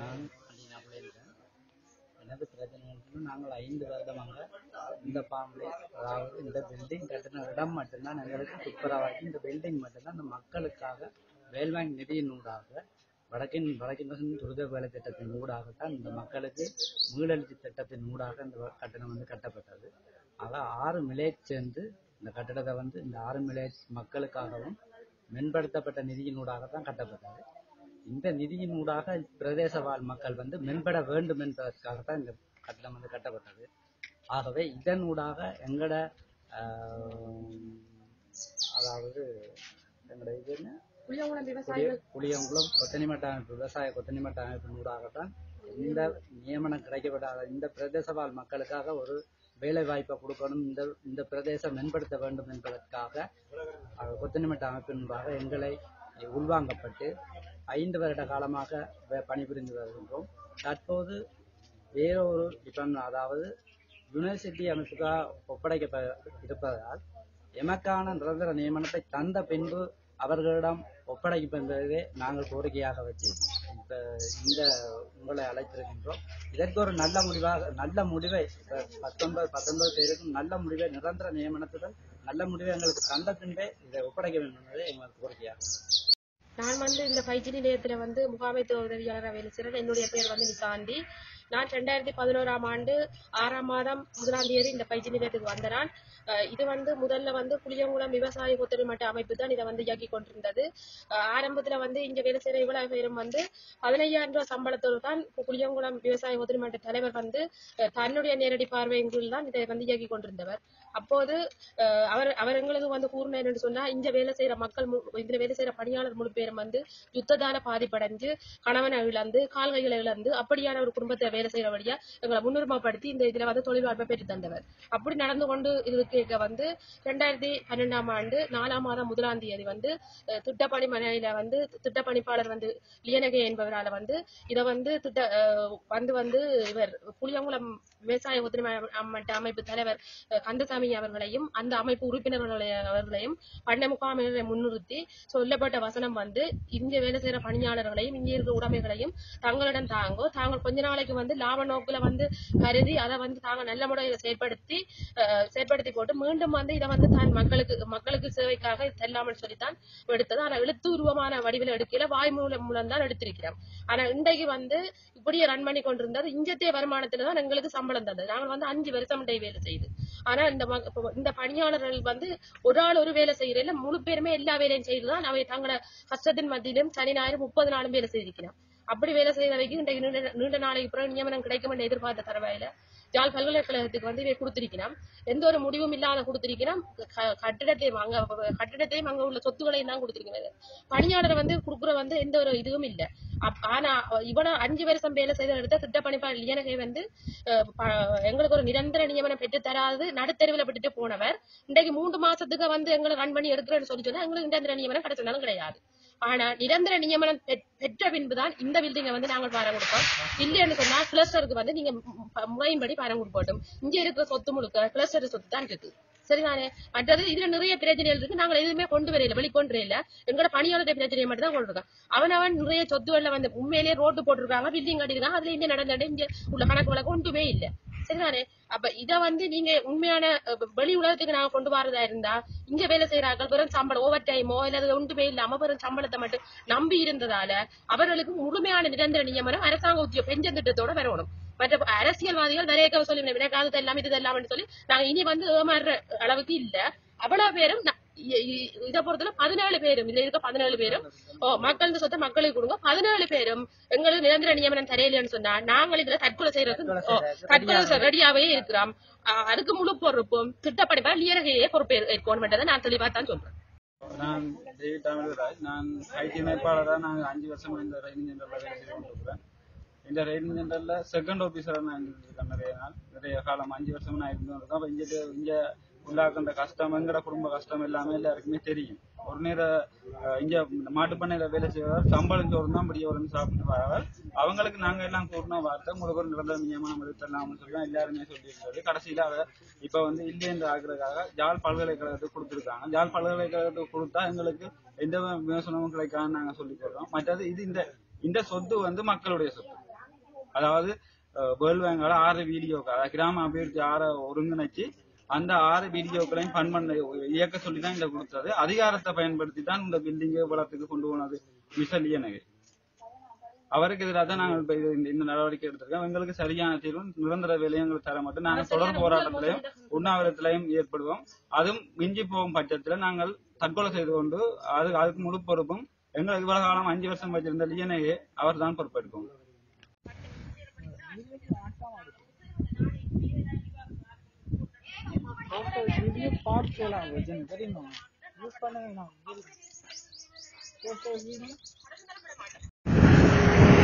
நான் அடினாப்புல இருக்கேன் எனது பிரச்சனை வந்து நாங்கள் ஐந்து வருடமாக இந்த பாம்பு அதாவது இந்த பில்டிங் கட்டின இடம் மட்டும்தான் எங்களுக்கு துப்புரவாக்கி இந்த பில்டிங் மட்டும்தான் இந்த மக்களுக்காக வேல்வாங் நிதியின் ஊடாக வடக்கின் வடக்கின் துரித வேலை திட்டத்தின் ஊடாகத்தான் இந்த மக்களுக்கு மீளெழுச்சி திட்டத்தின் ஊடாக இந்த கட்டணம் வந்து கட்டப்பட்டது ஆக ஆறு மிலேஜ் சேர்ந்து இந்த கட்டடத்தை வந்து இந்த ஆறு மிலேஜ் மக்களுக்காகவும் மேம்படுத்தப்பட்ட நிதியினூடாகத்தான் கட்டப்பட்டது இந்த நிதியின் ஊடாக பிரதேச வாழ் மக்கள் வந்து மேம்பட வேண்டும் என்பதற்காகத்தான் இந்த கட்டடம் வந்து கட்டப்பட்டது ஆகவே இதன் ஊடாக எங்கட ஆஹ், அதாவது எங்கட இது என்ன புளியங்குளம் புளிய- விவசாயிகள் புளியங்குளம் கொத்தனிமட்ட அமைப்பு விவசாய கொத்தனிமட்ட அமைப்பின் ஊடாகத்தான் இந்த நியமனம் கிடைக்கப்படாத இந்த பிரதேச வாழ் மக்களுக்காக ஒரு வேலை வாய்ப்பை கொடுக்கணும் இந்த இந்த பிரதேசம் மேம்படுத்த வேண்டும் என்பதற்காக அஹ், கொத்தனிமட்ட அமைப்பினூடாக எங்களை உள்வாங்கப்பட்டு ஐந்து வருட காலமாக வே- பணிபுரிந்து வருகின்றோம் தற்போது வேறொரு டிபார்ட்மெண்ட் அதாவது யுனிவர்சிட்டி அமைப்புக்காக ஒப்படைக்க இருப்பதால் எமக்கான நிரந்தர நியமனத்தை தந்த பின்பு அவர்களிடம் ஒப்படைக்கும் என்பதை நாங்கள் கோரிக்கையாக வச்சு இப்ப இந்த உங்களை அழைத்திருக்கின்றோம் இதற்கு ஒரு நல்ல முடிவாக நல்ல முடிவை இப்ப பத்தொன்பது பத்தொன்பது பேருக்கும் நல்ல முடிவை நிரந்தர நியமனத்துடன் நல்ல முடிவை எங்களுக்கு தந்த பின்பே இதை ஒப்படைக்க வேண்டும் என்பதை எங்களுக்கு கோரிக்கையாகும் நான் வந்து இந்த பயிற்சி நிலையத்துல வந்து முகாமைத்துவ உதவியாளராக வேலை செய்கிறேன் என்னுடைய பேர் வந்து நிசாந்தி நான் ரெண்டாயிரத்தி பதினோராம் ஆண்டு ஆறாம் மாதம் முதலாம் தேதி இந்த பயிற்சி நிலையத்துக்கு வந்தேன் அஹ் இது வந்து முதல்ல வந்து புளியங்குளம் விவசாய ஒத்துழைமட்ட அமைப்பு தான் இதை வந்து இயக்கி கொண்டிருந்தது அஹ் ஆரம்பத்துல வந்து இங்க வேலை செய்யற இவ்வளவு பேரும் வந்து பதினையாயிரம் ரூபாய் சம்பளத்தோடு தான் இப்ப புளியங்குளம் விவசாய ஒத்துழைமட்ட தலைவர் வந்து அஹ் தன்னுடைய நேரடி பார்வையின் கீழ் தான் இதை வந்து இயக்கி கொண்டிருந்தவர் அப்போது அஹ் அவர் அவர் எங்களுக்கு வந்து கூறினார் என்று சொன்னா இங்க வேலை செய்யற மக்கள் மு- இதுல வேலை செய்யற பணியாளர் முழு பேரும் வந்து யுத்தத்தால பாதிப்படைஞ்சு கணவனை இழந்து கால்கைகளை இழந்து அப்படியான ஒரு குடும்பத்தை வேலை செய்யறபடியா எங்களை முன்னுரிமைப்படுத்தி இந்த இதுல வந்து தொழில் வாய்ப்பை பெற்று தந்தவர் அப்படி நடந்து கொண்டு இருக்க வந்து ரெண்டாயிரத்தி பன்னெண்டாம் ஆண்டு நாலாம் மாதம் முதலாம் தேதி வந்து அஹ், திட்டப்பணி மனையில வந்து திட்டப்பணிப்பாளர் வந்து லியனகே என்பவரால வந்து இதை வந்து திட்ட அஹ், வந்து வந்து இவர் புளியங்குளம் விவசாய ஒத்துழைமை அம்மட்ட அமைப்பு தலைவர் அஹ், கந்தசாமி அவர்களையும் அந்த அமைப்பு உறுப்பினர்களை அவர்களையும் பண்ண முகாமினரை முன்னிறுத்தி சொல்லப்பட்ட வசனம் வந்து இங்க வேலை செய்யற பணியாளர்களையும் இங்க இருக்கிற உடைமைகளையும் தங்களிடம் தாங்கோ தாங்கள் கொஞ்ச நாளைக்கு வந்து லாப நோக்குல வந்து கருதி அதை வந்து தாங்க நல்ல முறையில் செயற்படுத்தி அஹ், செயற்படுத்தி போட்டு மீண்டும் வந்து இதை வந்து தான் மக்களுக்கு மக்களுக்கு சேவைக்காக செல்லாமல் சொல்லித்தான் எடுத்தது ஆனா எழுத்து உருவமான வடிவில் எடுக்கல வாய் மூலம் மூலம் தான் எடுத்திருக்கிறோம் ஆனா இன்றைக்கு வந்து இப்படியே ரன் பண்ணி கொண்டிருந்தது இஞ்சத்தே வருமானத்துல தான் எங்களுக்கு சம்பளம் தந்தது நாங்கள் வந்து அஞ்சு வருஷம் டே வேலை செய்யுது ஆனா இந்த ம- இப்ப இந்த பணியாளர்கள் வந்து ஒரு ஆள் ஒரு வேலை செய்யறதில்ல முழு பேருமே எல்லா வேலையும் செய்துதான் அவை தங்களோட கஷ்டத்தின் மத்தியிலும் சனி ஞாயிறு முப்பது நாளும் வேலை செய்திருக்கிறோம் அப்படி வேலை செய்தவைக்கு இன்றைக்கு நீண்ட நீண்ட நாளைக்கு பிறகு நியமனம் கிடைக்கும் என்று எதிர்பார்த்த தரவையில யாழ் பல்கலைக்கழகத்துக்கு வந்து இவை கொடுத்திருக்கிறோம் எந்த ஒரு முடிவும் இல்லாத கொடுத்திருக்கிறோம் க- கட்டிடத்தையும் அங்க கட்டிடத்தையும் அங்க உள்ள சொத்துக்களையும் தான் கொடுத்திருக்கிறது பணியாளர் வந்து கொடுக்குற வந்து எந்த ஒரு இதுவும் இல்ல அப்- ஆனா இவ்வளவு அஞ்சு வருஷம் வேலை செய்த எடுத்த திட்டப்பணிப்பாளர் இயனகை வந்து அஹ், ப- எங்களுக்கு ஒரு நிரந்தர நியமனம் பெற்று தராது நடுத்தெருவில் விட்டுட்டு போனவர் இன்றைக்கு மூன்று மாசத்துக்கு வந்து எங்களை ரன் பண்ணி எடுக்கிறேன்னு சொல்லி சொன்னா எங்களுக்கு நிரந்தர நியமனம் கிடைச்சதாலும் கிடையாது ஆனா நிரந்தர நியமனம் பெற்- பெற்ற பின்புதான் இந்த பில்டிங்கை வந்து நாங்கள் பாரம் கொடுப்போம் இல்லைன்னு சொன்னா கிளஸ்டருக்கு வந்து நீங்க மு- மு- முறையின்படி பாரம் கொடுப்போம் இங்க இருக்கிற சொத்து முழுக்க கிளஸ்டர் சொத்து தான் இருக்கு சரிதானே மற்றது இதுல நிறைய பிரச்சனைகள் இருக்கு நாங்கள் எதுவுமே கொண்டு வரையில வெளிக்கொண்டு வரையில எங்களோட பணியாளர் பிரச்சனையை மட்டும் தான் கொண்டு இருக்கோம் அவன் அவன் நிறைய சொத்துக்கள்ல வந்து உண்மையிலேயே ரோட்டு போட்டிருக்காங்க பில்டிங் கட்டிருக்காங்க அதுல இங்க நடந்த இங்க உள்ள கணக்கு வழக்கு ஒன்றுமே இல்ல சரிதானே அப்ப இத வந்து நீங்க உண்மையான அஹ், வெளி உலகத்துக்கு நாங்க கொண்டு வரதா இருந்தா இங்க வேலை செய்யறார்கள் வெறும் சம்பளம் ஓவர் டைமோ இல்ல அது ஒன்றுமே இல்லாம வெறும் சம்பளத்தை மட்டும் நம்பி இருந்ததால அவர்களுக்கு முழுமையான நிரந்தர நியமனம் அரசாங்க உத்தியோக பெஞ்சன் திட்டத்தோட வரணும் மற்ற அரசியல்வாதிகள் நிறைய சொல்லி வினக்காலத்து எல்லாம் இது எல்லாம் சொல்லி நாங்க இனி வந்து ஏமாறுற அளவுக்கு இல்ல அவ்வளவு பேரும் ந- இ- இ- இதை பொறுத்தல பதினேழு பேரும் இதுல இருக்க பதினேழு பேரும் ஓ மக்கள் இந்த சொத்தை மக்களுக்கு கொடுங்க பதினேழு பேரும் எங்களுக்கு நிரந்தர நியமனம் தரையிலன்னு சொன்னா நாங்கள் இதுல தற்கொலை செய்யறதுக்கு ஓ, தற்கொலை ரெடியாவே இருக்கிறோம் ஆஹ் அதுக்கு முழு பொறுப்பும் திட்டப்படிப்பா லியரகையே பொறுப்பு ஏற்கோணுமென்றதை நான் தெளிவா தான் சொல்றேன் நான் டேவிட் தமிழ்ராஜ் நான் ஐடி அமைப்பாளராக நான் அஞ்சு வருஷமா இந்த ரைடிங் சென்டர்ல வேலை செய்து கொண்டிருக்கிறேன் இந்த ரைடிங் சென்டர்ல செகண்ட் ஆஃபீஸராக நான் இருந்திருக்கேன் நிறைய நாள் நிறைய காலம் அஞ்சு வருஷமா நான் இருந்து இருக்கேன் அப்போ இங்கே இங்க உள்ளாக்கின்ற கஷ்டம் எங்கட குடும்ப கஷ்டம் எல்லாமே எல்லாருக்குமே தெரியும் ஒரு நேரம் அஹ், இங்க மாட்டுப்பண்ணையில வேலை செய்வார் சம்பளம் சோறு தான் இப்படியே உடனே சாப்பிட்டு வராவர் அவங்களுக்கு நாங்க எல்லாம் கூறின வார்த்தை உங்களுக்கு ஒரு நிரந்தர நியமனம் எடுத்துடலாம்னு சொல்லி தான் எல்லாருமே சொல்லியிருந்தது கடைசியில அவ இப்ப வந்து இல்லைன்ற ஆகிறதுக்காக ஜாழ் பல்கலைக்கழகத்துக்கு கொடுத்துருக்காங்க ஜாழ் பல்கலைக்கழகத்துக்கு கொடுத்தா எங்களுக்கு எந்த விமர்சனமும் கிடைக்காதுன்னு நாங்க சொல்லி போடுறோம் மற்றது இது இந்த இந்த சொத்து வந்து மக்களுடைய சொத்து அதாவது வேர்ல்ட் பேங்கால ஆறு வீடியோக்கள் அதாவது கிராம அபிவிருத்தி ஆற ஒருங்கிணைச்சு அந்த ஆறு வீடியோக்களையும் ஃபண்ட் பண்ண இயக்க சொல்லி தான் இந்த கொடுத்தது அதிகாரத்தை பயன்படுத்தி தான் இந்த பில்டிங்கை வளத்துக்கு கொண்டு போனது மிசலியனகு அவருக்கு எதிராக தான் நாங்கள் இப்ப இது- இந்த- இந்த நடவடிக்கை எடுத்திருக்கோம் எங்களுக்கு சரியான தீர்வும் நிரந்தர வேலையும் எங்களுக்கு தர மாட்டோம் நாங்கள் தொடர் போராட்டத்திலையும் உண்ணாவிரத்திலையும் ஏற்படுவோம் அதுவும் மிஞ்சி போகும் பட்சத்துல நாங்கள் தற்கொலை செய்து கொண்டு அது அதுக்கு முழு பொறுப்பும் எங்களுக்கு இவ்வளவு காலம் அஞ்சு வருஷம் வச்சிருந்த லியனையே அவர் தான் பொறுப்பெடுக்கும் வீடியோ பார்க்கலாம் வஜன் தெரியுமா யூஸ் பண்ணவே நான் போட்டோ வீடியோ